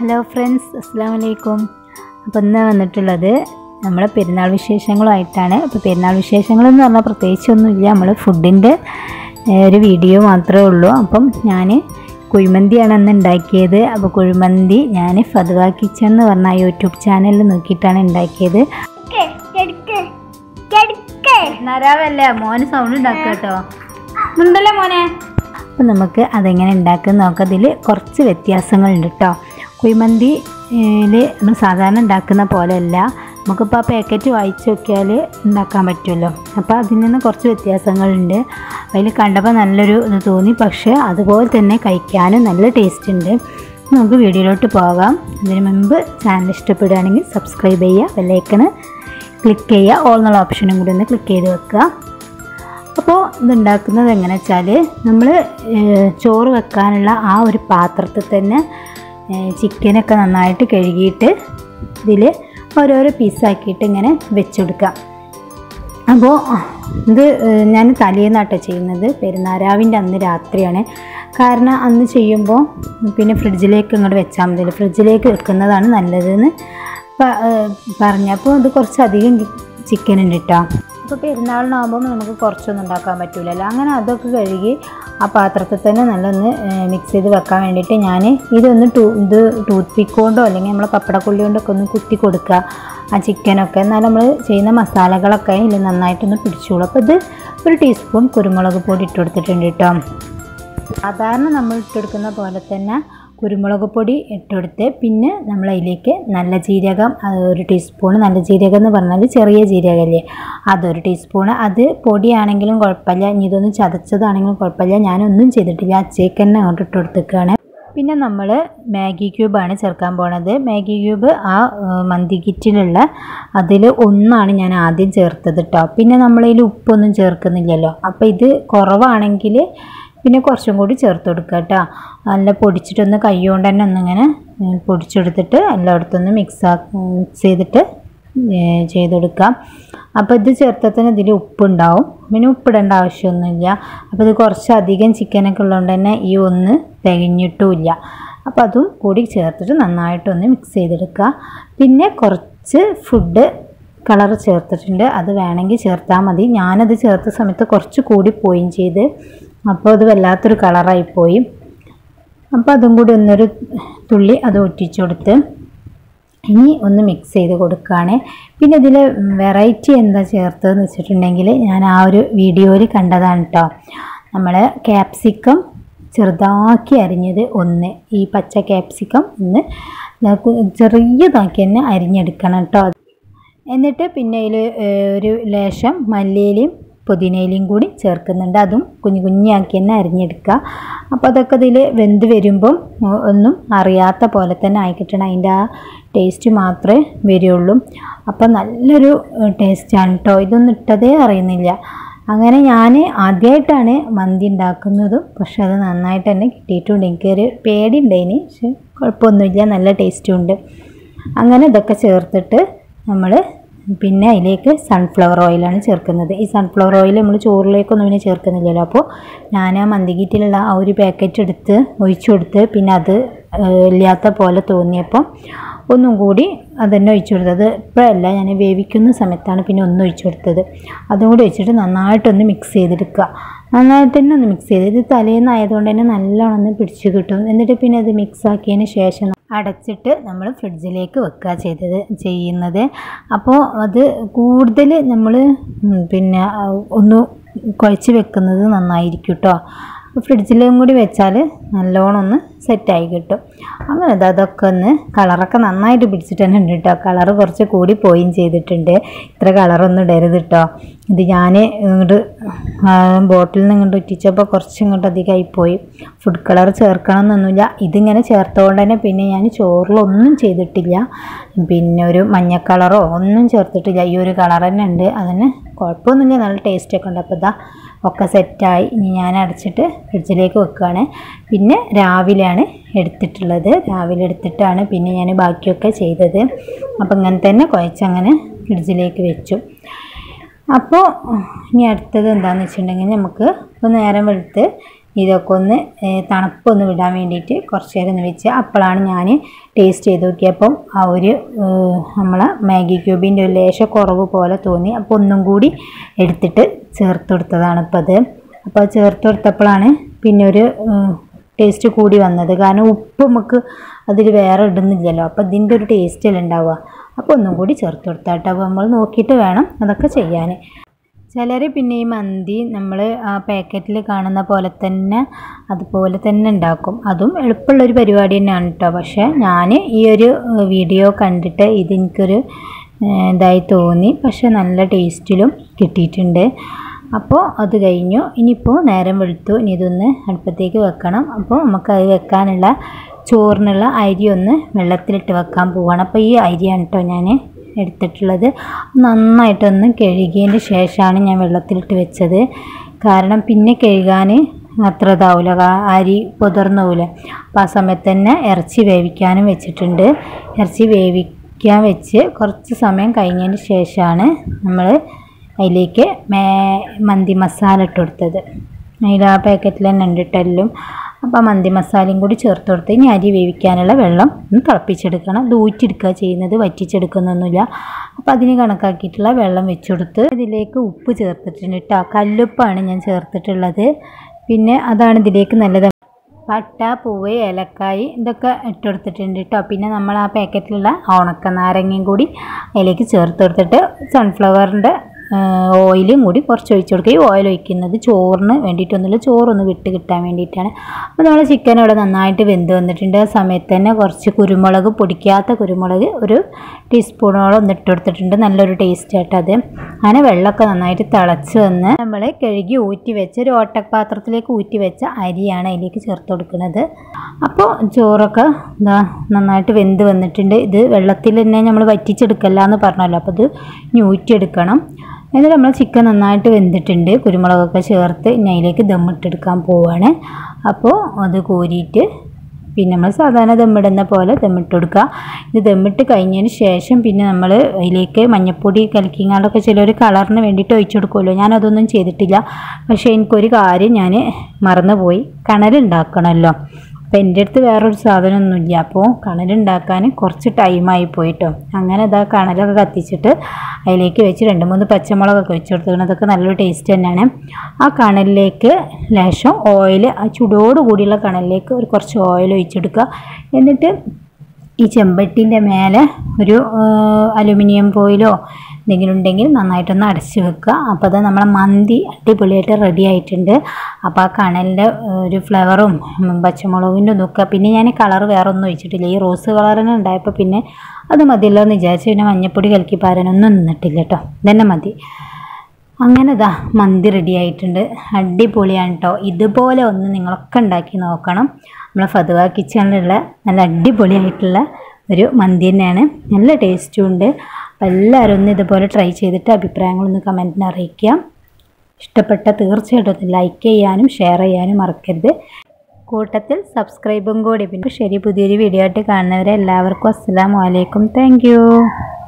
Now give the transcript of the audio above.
hello friends അസ്സാം വലൈക്കും അപ്പോൾ ഇന്ന് വന്നിട്ടുള്ളത് നമ്മളെ പെരുന്നാൾ വിശേഷങ്ങളുമായിട്ടാണ് അപ്പോൾ പെരുന്നാൾ വിശേഷങ്ങളെന്ന് പറഞ്ഞാൽ പ്രത്യേകിച്ചൊന്നുമില്ല നമ്മൾ ഫുഡിൻ്റെ ഒരു വീഡിയോ മാത്രമേ ഉള്ളൂ അപ്പം ഞാൻ കുഴിമന്തിയാണ് അന്ന് ഉണ്ടാക്കിയത് അപ്പോൾ കുഴിമന്തി ഞാൻ ഫതുവ കിച്ചൺ എന്ന് പറഞ്ഞ യൂട്യൂബ് ചാനലിൽ നോക്കിയിട്ടാണ് ഉണ്ടാക്കിയത് നരാവല്ല മോന് സൗണ്ട് ഉണ്ടാക്കുക കേട്ടോ ഉണ്ടല്ലോ മോനെ അപ്പം നമുക്ക് അതെങ്ങനെ ഉണ്ടാക്കുന്ന നോക്കാം അതിൽ കുറച്ച് വ്യത്യാസങ്ങളുണ്ട് കേട്ടോ കുഴിമന്തിയിൽ നമ്മൾ സാധാരണ ഉണ്ടാക്കുന്ന പോലെയല്ല നമുക്കിപ്പോൾ ആ പാക്കറ്റ് വായിച്ച് നോക്കിയാൽ ഉണ്ടാക്കാൻ പറ്റുമല്ലോ അപ്പോൾ അതിൽ നിന്ന് കുറച്ച് വ്യത്യാസങ്ങളുണ്ട് അതിൽ കണ്ടപ്പോൾ നല്ലൊരു ഇത് തോന്നി പക്ഷേ അതുപോലെ തന്നെ കഴിക്കാനും നല്ല ടേസ്റ്റ് ഉണ്ട് നമുക്ക് വീഡിയോയിലോട്ട് പോകാം അതിന് മുമ്പ് ചാനൽ ഇഷ്ടപ്പെടുകയാണെങ്കിൽ സബ്സ്ക്രൈബ് ചെയ്യുക ബെല്ലൈക്കണ് ക്ലിക്ക് ചെയ്യുക ഓൾ എന്നുള്ള ഓപ്ഷനും കൂടി ഒന്ന് ക്ലിക്ക് ചെയ്ത് വെക്കുക അപ്പോൾ ഇതുണ്ടാക്കുന്നത് എങ്ങനെ വെച്ചാൽ നമ്മൾ ചോറ് വെക്കാനുള്ള ആ ഒരു പാത്രത്തിൽ തന്നെ ചിക്കനൊക്കെ നന്നായിട്ട് കഴുകിയിട്ട് ഇതിൽ ഓരോരോ പീസാക്കിയിട്ട് ഇങ്ങനെ വെച്ചെടുക്കാം അപ്പോൾ ഇത് ഞാൻ തലേന്നാട്ടോ ചെയ്യുന്നത് പെരുന്നാരാവിൻ്റെ അന്ന് രാത്രിയാണ് കാരണം അന്ന് ചെയ്യുമ്പോൾ പിന്നെ ഫ്രിഡ്ജിലേക്ക് ഇങ്ങോട്ട് വെച്ചാൽ മതി ഫ്രിഡ്ജിലേക്ക് വെക്കുന്നതാണ് നല്ലതെന്ന് പറഞ്ഞപ്പോൾ ഇത് കുറച്ചധികം ചിക്കൻ ഉണ്ട് കേട്ടോ അപ്പോൾ പെരുന്നാളിനാകുമ്പോൾ നമുക്ക് കുറച്ചൊന്നും ഉണ്ടാക്കാൻ പറ്റില്ലല്ലോ അങ്ങനെ അതൊക്കെ കഴുകി ആ പാത്രത്തിൽ തന്നെ നല്ലൊന്ന് മിക്സ് ചെയ്ത് വെക്കാൻ വേണ്ടിയിട്ട് ഞാൻ ഇതൊന്ന് ടൂ ഇത് ടൂത്ത് പിക്ക് കൊണ്ടോ അല്ലെങ്കിൽ നമ്മൾ പപ്പടക്കൊള്ളി കൊണ്ടൊക്കെ ഒന്ന് കുത്തി കൊടുക്കുക ആ ചിക്കനൊക്കെ എന്നാൽ നമ്മൾ ചെയ്യുന്ന മസാലകളൊക്കെ ഇതിൽ നന്നായിട്ടൊന്ന് പിടിച്ചോളൂ അപ്പോൾ ഇത് ഒരു ടീസ്പൂൺ കുരുമുളക് പൊടി ഇട്ട് കൊടുത്തിട്ടുണ്ട് കേട്ടോ സാധാരണ നമ്മൾ ഇട്ടെടുക്കുന്ന പോലെ തന്നെ കുരുമുളക് പൊടി ഇട്ടെടുത്ത് പിന്നെ നമ്മൾ അതിലേക്ക് നല്ല ജീരകം ഒരു ടീസ്പൂൺ നല്ല ജീരകം എന്ന് പറഞ്ഞാൽ ചെറിയ ജീരകമല്ലേ അതൊരു ടീസ്പൂൺ അത് പൊടിയാണെങ്കിലും കുഴപ്പമില്ല ഇനി ഇതൊന്ന് ചതച്ചതാണെങ്കിലും കുഴപ്പമില്ല ഞാനൊന്നും ചെയ്തിട്ടില്ല അച്ചേക്ക് തന്നെ അങ്ങോട്ട് ഇട്ട് കൊടുത്തേക്കാണ് പിന്നെ നമ്മൾ മാഗി ക്യൂബാണ് ചേർക്കാൻ പോണത് മാഗി ക്യൂബ് ആ മന്തി കിറ്റിലുള്ള അതിൽ ഒന്നാണ് ഞാൻ ആദ്യം ചേർത്തത് കേട്ടോ പിന്നെ നമ്മളതിൽ ഉപ്പൊന്നും ചേർക്കുന്നില്ലല്ലോ അപ്പോൾ ഇത് കുറവാണെങ്കിൽ പിന്നെ കുറച്ചും കൂടി ചേർത്ത് കൊടുക്കുക കേട്ടോ നല്ല പൊടിച്ചിട്ടൊന്ന് കൈ കൊണ്ട് തന്നെ ഒന്നിങ്ങനെ പൊടിച്ചെടുത്തിട്ട് എല്ലായിടത്തൊന്ന് മിക്സ് മിക്സ് ചെയ്തിട്ട് ചെയ്ത് കൊടുക്കാം അപ്പോൾ ഇത് ചേർത്തത്തിന് ഇതിൽ ഉപ്പുണ്ടാവും പിന്നെ ഉപ്പിടേണ്ട ആവശ്യമൊന്നുമില്ല അപ്പോൾ ഇത് കുറച്ചധികം ചിക്കനൊക്കെ ഉള്ളതുകൊണ്ട് തന്നെ ഈ ഒന്ന് തികഞ്ഞിട്ടുമില്ല അപ്പോൾ അതും കൂടി ചേർത്തിട്ട് നന്നായിട്ടൊന്ന് മിക്സ് ചെയ്തെടുക്കുക പിന്നെ കുറച്ച് ഫുഡ് കളർ ചേർത്തിട്ടുണ്ട് അത് വേണമെങ്കിൽ ചേർത്താൽ മതി ഞാനത് ചേർത്ത സമയത്ത് കുറച്ച് കൂടി പോയും ചെയ്ത് അപ്പോൾ അത് വല്ലാത്തൊരു കളറായിപ്പോയി അപ്പോൾ അതും കൂടി ഒന്നൊരു തുള്ളി അത് ഒറ്റിച്ചു കൊടുത്ത് ഇനി ഒന്ന് മിക്സ് ചെയ്ത് കൊടുക്കുകയാണ് പിന്നെ ഇതിൽ വെറൈറ്റി എന്താ ചേർത്തതെന്ന് വെച്ചിട്ടുണ്ടെങ്കിൽ ഞാൻ ആ ഒരു വീഡിയോയിൽ കണ്ടതാണ് കേട്ടോ നമ്മൾ ക്യാപ്സിക്കം ചെറുതാക്കി അരിഞ്ഞത് ഒന്ന് ഈ പച്ച ക്യാപ്സിക്കം ഒന്ന് ചെറിയതാക്കി തന്നെ അരിഞ്ഞെടുക്കണം കേട്ടോ എന്നിട്ട് പിന്നെ അതിൽ ഒരു ലേശം മല്ലിയിലയും പുതിനയിലയും കൂടി ചേർക്കുന്നുണ്ട് അതും കുഞ്ഞു കുഞ്ഞാക്കി തന്നെ അരിഞ്ഞെടുക്കുക അപ്പോൾ അതൊക്കെ ഇതിൽ വെന്ത് വരുമ്പം ഒന്നും അറിയാത്ത പോലെ തന്നെ ആയിക്കിട്ടണം അതിൻ്റെ ആ ടേസ്റ്റ് മാത്രമേ വരികയുള്ളൂ അപ്പോൾ നല്ലൊരു ടേസ്റ്റാണ് കേട്ടോ ഇതൊന്നും ഇട്ടതേ അറിയുന്നില്ല അങ്ങനെ ഞാൻ ആദ്യമായിട്ടാണ് മന്തി ഉണ്ടാക്കുന്നതും പക്ഷെ അത് നന്നായിട്ട് തന്നെ കിട്ടിയിട്ടുണ്ട് എനിക്കൊരു പേടിയുണ്ടായിന് പക്ഷെ കുഴപ്പമൊന്നുമില്ല നല്ല ടേസ്റ്റും ഉണ്ട് അങ്ങനെ ഇതൊക്കെ ചേർത്തിട്ട് നമ്മൾ പിന്നെ അതിലേക്ക് സൺഫ്ലവർ ഓയിലാണ് ചേർക്കുന്നത് ഈ സൺഫ്ലവർ ഓയിൽ നമ്മൾ ചോറിലേക്കൊന്നും പിന്നെ ചേർക്കുന്നില്ലല്ലോ അപ്പോൾ ഞാൻ ആ മന്തിക്കീറ്റിലുള്ള ആ ഒരു പാക്കറ്റ് എടുത്ത് ഒഴിച്ചു കൊടുത്ത് പിന്നെ അത് ഇല്ലാത്ത പോലെ തോന്നിയപ്പോൾ ഒന്നും കൂടി അതന്നെ ഒഴിച്ചു കൊടുത്തത് ഇപ്പോഴല്ല ഞാൻ വേവിക്കുന്ന സമയത്താണ് പിന്നെ ഒന്ന് ഒഴിച്ചു കൊടുത്തത് അതും കൂടി വെച്ചിട്ട് നന്നായിട്ടൊന്ന് മിക്സ് ചെയ്തെടുക്കുക നന്നായിട്ട് തന്നെ ഒന്ന് മിക്സ് ചെയ്ത് ഇത് തലേന്ന് ആയതുകൊണ്ട് തന്നെ നല്ലോണം ഒന്ന് പിടിച്ച് കിട്ടും എന്നിട്ട് പിന്നെ അത് മിക്സ് ആക്കിയതിന് ശേഷം അടച്ചിട്ട് നമ്മൾ ഫ്രിഡ്ജിലേക്ക് വെക്കുക ചെയ്തത് ചെയ്യുന്നത് അപ്പോൾ അത് കൂടുതൽ നമ്മൾ പിന്നെ ഒന്ന് കുഴച്ച് വെക്കുന്നത് നന്നായിരിക്കും കേട്ടോ ഫ്രിഡ്ജിലും കൂടി വെച്ചാൽ നല്ലോണം ഒന്ന് സെറ്റായി കിട്ടും അങ്ങനെ അതൊക്കെ ഒന്ന് കളറൊക്കെ നന്നായിട്ട് പിടിച്ചിട്ട് തന്നെ ഉണ്ട് കേട്ടോ കളറ് കുറച്ച് കൂടി പോയും ചെയ്തിട്ടുണ്ട് ഇത്ര കളറൊന്നും ഇടരുത് കേട്ടോ ഇത് ഞാൻ ഇങ്ങോട്ട് ബോട്ടിൽ നിന്ന് ഇങ്ങോട്ട് ഒറ്റിച്ചപ്പോൾ കുറച്ച് ഇങ്ങോട്ട് അധികമായി പോയി ഫുഡ് കളർ ചേർക്കണം എന്നൊന്നുമില്ല ഇതിങ്ങനെ ചേർത്തുകൊണ്ട് തന്നെ പിന്നെ ഞാൻ ചോറിലൊന്നും ചെയ്തിട്ടില്ല പിന്നെ ഒരു മഞ്ഞ കളറോ ഒന്നും ചേർത്തിട്ടില്ല ഈ ഒരു കളർ തന്നെ ഉണ്ട് അതിന് കുഴപ്പമൊന്നുമില്ല നല്ല ടേസ്റ്റൊക്കെ ഉണ്ട് അപ്പോൾ ഇതാ ഒക്കെ സെറ്റായി ഇനി ഞാൻ അടച്ചിട്ട് ഫ്രിഡ്ജിലേക്ക് വെക്കുകയാണ് പിന്നെ രാവിലെയാണ് എടുത്തിട്ടുള്ളത് രാവിലെ എടുത്തിട്ടാണ് പിന്നെ ഞാൻ ബാക്കിയൊക്കെ ചെയ്തത് അപ്പോൾ ഇങ്ങനെ തന്നെ കുഴച്ചങ്ങനെ ഫ്രിഡ്ജിലേക്ക് വെച്ചു അപ്പോൾ ഇനി അടുത്തത് എന്താണെന്ന് വെച്ചിട്ടുണ്ടെങ്കിൽ നമുക്ക് ഇപ്പോൾ നേരം വെളുത്ത് ഇതൊക്കെ ഒന്ന് ഏ, തണുപ്പൊന്ന് വിടാൻ വേണ്ടിയിട്ട് കുറച്ച് നേരം ഒന്ന് വെച്ച് അപ്പോഴാണ് ഞാൻ ടേസ്റ്റ് ചെയ്ത് നോക്കിയപ്പം ആ ഒരു ഏ, നമ്മളെ മാഗി ക്യൂബിൻ്റെ ഒരു ലേശ കുറവ് പോലെ തോന്നി അപ്പോൾ ഒന്നും കൂടി എടുത്തിട്ട് ചേർത്ത് കൊടുത്തതാണ് ഇപ്പോൾ അത് അപ്പോൾ അത് ചേർത്ത് കൊടുത്തപ്പോഴാണ് പിന്നെ ഒരു ടേസ്റ്റ് കൂടി വന്നത് കാരണം ഉപ്പ് നമുക്ക് അതിൽ വേറെ ഇടുന്നില്ലല്ലോ അപ്പോൾ ഇതിൻ്റെ ഒരു ടേസ്റ്റല്ലേ ഉണ്ടാവുക അപ്പോൾ ഒന്നും കൂടി ചേർത്ത് കൊടുത്താട്ടോ അപ്പോൾ നമ്മൾ നോക്കിയിട്ട് വേണം അതൊക്കെ ചെയ്യാൻ ചിലർ പിന്നെ ഈ മന്തി നമ്മൾ ആ പാക്കറ്റിൽ കാണുന്ന പോലെ തന്നെ അതുപോലെ തന്നെ ഉണ്ടാക്കും അതും എളുപ്പമുള്ളൊരു പരിപാടി തന്നെയാണ് കേട്ടോ പക്ഷേ ഞാൻ ഈ ഒരു ഏഹ്, വീഡിയോ കണ്ടിട്ട് ഇതെനിക്കൊരു ഏഹ്, ഇതായി തോന്നി പക്ഷേ നല്ല ടേസ്റ്റിലും കിട്ടിയിട്ടുണ്ട് അപ്പോൾ അത് കഴിഞ്ഞു ഇനിയിപ്പോൾ നേരം വെളുത്തു ഇനി ഇതൊന്ന് അടുപ്പത്തേക്ക് വെക്കണം അപ്പോൾ നമുക്ക് അത് വെക്കാനുള്ള ചോറിനുള്ള അരി ഒന്ന് വെള്ളത്തിലിട്ട് വെക്കാൻ പോവാണ് അപ്പോൾ ഈ അരിയാണ് കേട്ടോ ഞാൻ എടുത്തിട്ടുള്ളത് നന്നായിട്ടൊന്ന് കഴുകിയതിന് ശേഷമാണ് ഞാൻ വെള്ളത്തിലിട്ട് വെച്ചത് കാരണം പിന്നെ കഴുകാൻ അത്ര ഇതാവില്ല കാ- അരി പുതിർന്നു പോവില്ല അപ്പോൾ ആ സമയത്ത് തന്നെ ഇറച്ചി വേവിക്കാനും വെച്ചിട്ടുണ്ട് ഇറച്ചി വേവിക്കാൻ വെച്ച് കുറച്ച് സമയം കഴിഞ്ഞതിന് ശേഷമാണ് നമ്മൾ അതിലേക്ക് മേ മന്തി മസാല ഇട്ട് കൊടുത്തത് അതിൽ ആ പാക്കറ്റിൽ തന്നെ ഉണ്ട് ഇട്ടെല്ലാം അപ്പോൾ ആ മന്തി മസാലയും കൂടി ചേർത്ത് കൊടുത്ത് ഇനി അരി വേവിക്കാനുള്ള വെള്ളം ഒന്ന് തിളപ്പിച്ചെടുക്കണം ഇത് ഊറ്റിയെടുക്കുക ചെയ്യുന്നത് വറ്റിച്ചെടുക്കുന്നൊന്നുമില്ല അപ്പോൾ അതിന് കണക്കാക്കിയിട്ടുള്ള വെള്ളം വെച്ച് കൊടുത്ത് ഇതിലേക്ക് ഉപ്പ് ചേർത്തിട്ടുണ്ട് കേട്ടോ കല്ലുപ്പാണ് ഞാൻ ചേർത്തിട്ടുള്ളത് പിന്നെ അതാണ് ഇതിലേക്ക് നല്ലത് പട്ട പൂവ് ഏലക്കായ് ഇതൊക്കെ ഇട്ടെടുത്തിട്ടുണ്ട് കേട്ടോ പിന്നെ നമ്മൾ ആ പാക്കറ്റിലുള്ള ഉണക്ക നാരങ്ങയും കൂടി അതിലേക്ക് ചേർത്ത് കൊടുത്തിട്ട് സൺഫ്ലവറിൻ്റെ ഓയിലും കൂടി കുറച്ച് ഒഴിച്ച് കൊടുക്കുക ഈ ഓയിൽ ഒഴിക്കുന്നത് ചോറിന് വേണ്ടിയിട്ടൊന്നുമില്ല ചോറൊന്ന് വിട്ട് കിട്ടാൻ വേണ്ടിയിട്ടാണ് അപ്പോൾ നമ്മൾ ചിക്കൻ ഇവിടെ നന്നായിട്ട് വെന്ത് വന്നിട്ടുണ്ട് ആ സമയത്ത് തന്നെ കുറച്ച് കുരുമുളക് പൊടിക്കാത്ത കുരുമുളക് ഒരു ടീസ്പൂണോളം ഒന്ന് ഇട്ട് കൊടുത്തിട്ടുണ്ട് നല്ലൊരു ടേസ്റ്റ് ആയിട്ട് അത് അങ്ങനെ വെള്ളമൊക്കെ നന്നായിട്ട് തിളച്ച് വന്ന് നമ്മൾ കഴുകി ഊറ്റി വെച്ച് ഒരു ഓട്ടപാത്രത്തിലേക്ക് ഊറ്റി വെച്ച അരിയാണ് അതിലേക്ക് ചേർത്ത് കൊടുക്കുന്നത് അപ്പോൾ ചോറൊക്കെ ഇതാ നന്നായിട്ട് വെന്ത് വന്നിട്ടുണ്ട് ഇത് വെള്ളത്തിൽ തന്നെ നമ്മൾ വറ്റിച്ചെടുക്കല്ല എന്ന് പറഞ്ഞല്ലോ അപ്പോൾ ഇത് ഇനി ഊറ്റിയെടുക്കണം എന്നിട്ട് നമ്മൾ ചിക്കൻ നന്നായിട്ട് വെന്തിട്ടുണ്ട് കുരുമുളകൊക്കെ ചേർത്ത് ഇനി അതിലേക്ക് ദമ്മിട്ടെടുക്കാൻ പോവുകയാണ് അപ്പോൾ അത് കോരിയിട്ട് പിന്നെ നമ്മൾ സാധാരണ ദമ്മിടുന്ന പോലെ ദമ്മിട്ട് കൊടുക്കുക ഇത് ദമ്മിട്ട് കഴിഞ്ഞതിന് ശേഷം പിന്നെ നമ്മൾ അതിലേക്ക് മഞ്ഞപ്പൊടി കലക്കിങ്ങാണ്ടൊക്കെ ചിലർ കളറിന് വേണ്ടിയിട്ട് ഒഴിച്ചു കൊടുക്കുമല്ലോ ഞാനതൊന്നും ചെയ്തിട്ടില്ല പക്ഷേ എനിക്കൊരു കാര്യം ഞാൻ മറന്നുപോയി കണലുണ്ടാക്കണമല്ലോ അപ്പോൾ എൻ്റെ അടുത്ത് വേറൊരു സാധനമൊന്നുമില്ല അപ്പോൾ കണലുണ്ടാക്കാൻ കുറച്ച് ടൈമായി പോയിട്ടോ അങ്ങനെ ഇതാ കണലൊക്കെ കത്തിച്ചിട്ട് അതിലേക്ക് വെച്ച് രണ്ട് മൂന്ന് പച്ചമുളകൊക്കെ വെച്ച് കൊടുത്തിരിക്കണം അതൊക്കെ നല്ലൊരു ടേസ്റ്റ് തന്നെയാണ് ആ കണലിലേക്ക് ലേശം ഓയിൽ ആ ചൂടോട് കൂടിയുള്ള കണലിലേക്ക് ഒരു കുറച്ച് ഓയിൽ ഒഴിച്ചെടുക്കുക എന്നിട്ട് ഈ ചെമ്പട്ടിൻ്റെ മേലെ ഒരു അലുമിനിയം ഫോയിലോ എന്തെങ്കിലും ഉണ്ടെങ്കിൽ നന്നായിട്ടൊന്ന് അടച്ച് വെക്കുക അപ്പോൾ അത് നമ്മളെ മന്തി അടിപൊളിയായിട്ട് റെഡി ആയിട്ടുണ്ട് അപ്പോൾ ആ കണലിൻ്റെ ഒരു ഫ്ലേവറും പച്ചമുളകിൻ്റെ ഒന്നുമൊക്കെ പിന്നെ ഞാൻ കളർ വേറെ ഒന്നും ഒഴിച്ചിട്ടില്ല ഈ റോസ് കളർ തന്നെ ഉണ്ടായപ്പോൾ പിന്നെ അത് മതിയല്ലോ എന്ന് വിചാരിച്ച് പിന്നെ മഞ്ഞപ്പൊടി കലക്കി പാരാനൊന്നും നിന്നിട്ടില്ല കേട്ടോ ഇതന്നെ മതി അങ്ങനെ ഇതാ മന്തി റെഡി ആയിട്ടുണ്ട് അടിപൊളിയാണ് കേട്ടോ ഇതുപോലെ ഒന്ന് നിങ്ങളൊക്കെ ഉണ്ടാക്കി നോക്കണം നമ്മളെ ഫതുവ കിച്ചണിലുള്ള നല്ല അടിപൊളിയായിട്ടുള്ള ഒരു മന്തി തന്നെയാണ് നല്ല ടേസ്റ്റും ഉണ്ട് അപ്പോൾ എല്ലാവരും ഒന്ന് ഇതുപോലെ ട്രൈ ചെയ്തിട്ട് അഭിപ്രായങ്ങളൊന്ന് കമൻറ്റിന് അറിയിക്കാം ഇഷ്ടപ്പെട്ട തീർച്ചയായിട്ടും ഒന്ന് ലൈക്ക് ചെയ്യാനും ഷെയർ ചെയ്യാനും മറക്കരുത് കൂട്ടത്തിൽ സബ്സ്ക്രൈബും കൂടി പിന്നെ ശരി പുതിയൊരു വീഡിയോ ആയിട്ട് കാണുന്നവരെ എല്ലാവർക്കും അസ്സലാമു അലൈക്കും താങ്ക്